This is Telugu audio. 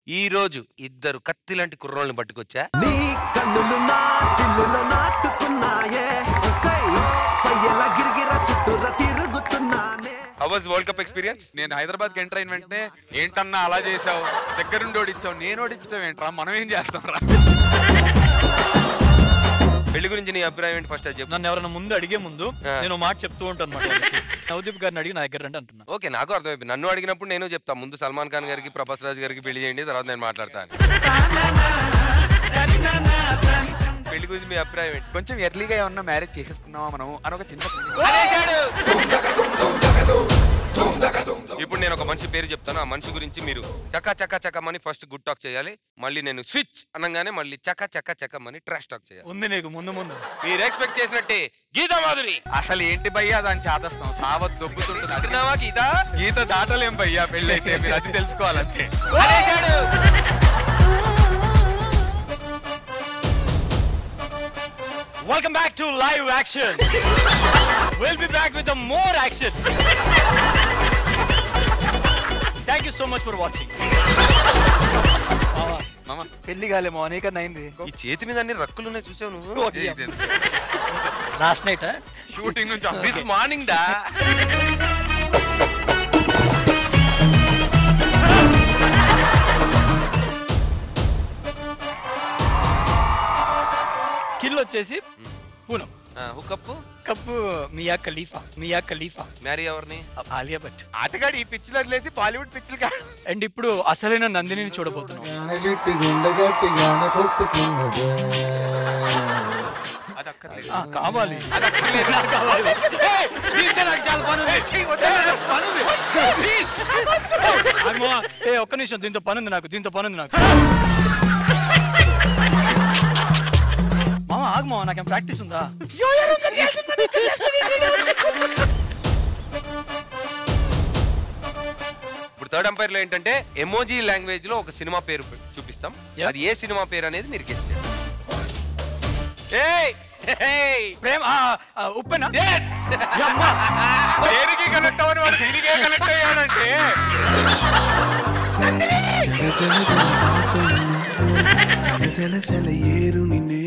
ఈ రోజు ఇద్దరు కత్తి లాంటి కుర్రోళ్ళని పట్టుకొచ్చా నీ కన్నులు నా దిల్లులో నాటుకున్నాయే ఒసై, పయ్యలా గిరిగిరా చుట్టూరా తిరుగుతున్నానే అవర్స్ వరల్డ్ కప్ ఎక్స్పీరియన్స్ నేను హైదరాబాద్ కి ఎంటర్ అయిన వెంటనే ఏంటన్నా అలా చేసావు దగ్గరుండి ఓడిచ్చావు నేను ఓడించడం ఏంట్రా మనం ఏం చేస్తాం రా పెళ్లి గురించి నీ అభిప్రాయం ఏంటి ఫస్ట్ అది చెప్పు నన్ను ఎవరైనా ముందు అడిగే ముందు ఆ. నేను ఒక మాట చెప్తూ ఉంటాను అనమాట నవదీప్ గారిని అడిగి నా దగ్గర రండి అంటున్నా ఓకే నాకు అర్థమైపోయింది నన్ను అడిగినప్పుడు నేను చెప్తా ముందు సల్మాన్ ఖాన్ గారికి ప్రభాస్ రాజ్ గారికి పెళ్లి చేయండి తర్వాత నేను మాట్లాడతాను పెళ్లి గురించి మీ అభిప్రాయం ఏంటి కొంచెం ఎర్లీగా ఏమన్నా మ్యారేజ్ చేసేసుకున్నావా మనం అని ఒక చిన్న ఇప్పుడు నేను ఒక మనిషి పేరు చెప్తాను ఆ మనిషి గురించి మీరు చక్క చక్క చక్కమని ఫస్ట్ గుడ్ టాక్ చేయాలి మళ్ళీ నేను స్విచ్ అనగానే మళ్ళీ చక్క చక్క చక్కమని ట్రాష్ టాక్ చేయాలి ఉంది నీకు ముందు ముందు మీరు ఎక్స్పెక్ట్ చేసినట్టే గీతా మాధురి అసలు ఏంటి భయ్యా దాని చేదస్తాం సావత్ దొబ్బుతుంటుంది అంటున్నావా గీత గీత దాటలేం భయ్యా పెళ్ళైతే మీరు అది తెలుసుకోవాలంతే అనేశాడు. Welcome back to live action will be back with more action thank you so much for watching మామ పెళ్లి కాలేమో నీకన్నా అయింది ఈ చేతి మీద అన్ని రక్కులు ఉన్నాయి చూసావు నువ్వు లాస్ట్ నైట్ షూటింగ్ నుంచి దిస్ మార్నింగ్ డా కిల్ వచ్చేసి పూనం హుకప్ కప్పు Mia Khalifa Mia Khalifa marry ఎవరిని ఆలియా భట్ ఆటగాడు ఈ పిచ్చిలు వదిలేసి బాలీవుడ్ పిచ్చిలు కాదు అండ్ ఇప్పుడు అసలైన నందినిని చూడబోతున్నాం గాన చెట్టు గుండె గట్టిగానే కొట్టుకున్నదే అది అక్కర్లేదు ఆ, కావాలి అది అక్కర్లేదు నాకు కావాలి ఏయ్, దీంతో నాకు చాలా పని ఉంది. చెయ్యి, వదిలేయ్, నాకు పని ఉంది. Please. ఆగమా. ఏ ఒక్క నిమిషం దీంతో పని ఉంది నాకు దీంతో పని ఉంది నాకు మామ ఆగమా నాకేం ప్రాక్టీస్ ఉందా ఇప్పుడు థర్డ్ అంపైర్ లో ఏంటంటే ఎమోజీ లాంగ్వేజ్ లో ఒక సినిమా పేరు చూపిస్తాం Yeah. అది ఏ సినిమా పేరు అనేది మీరు గెస్ట్ ఏయ్ ఏయ్! ప్రేమ ఆ, ఆ, ఉప్పెనా Yes! దేనికి కనెక్ట్ అవ్వని వాడు దీనికే కనెక్ట్ అయ్యాడంటే సెల సెల సెల ఏరు నిన్నే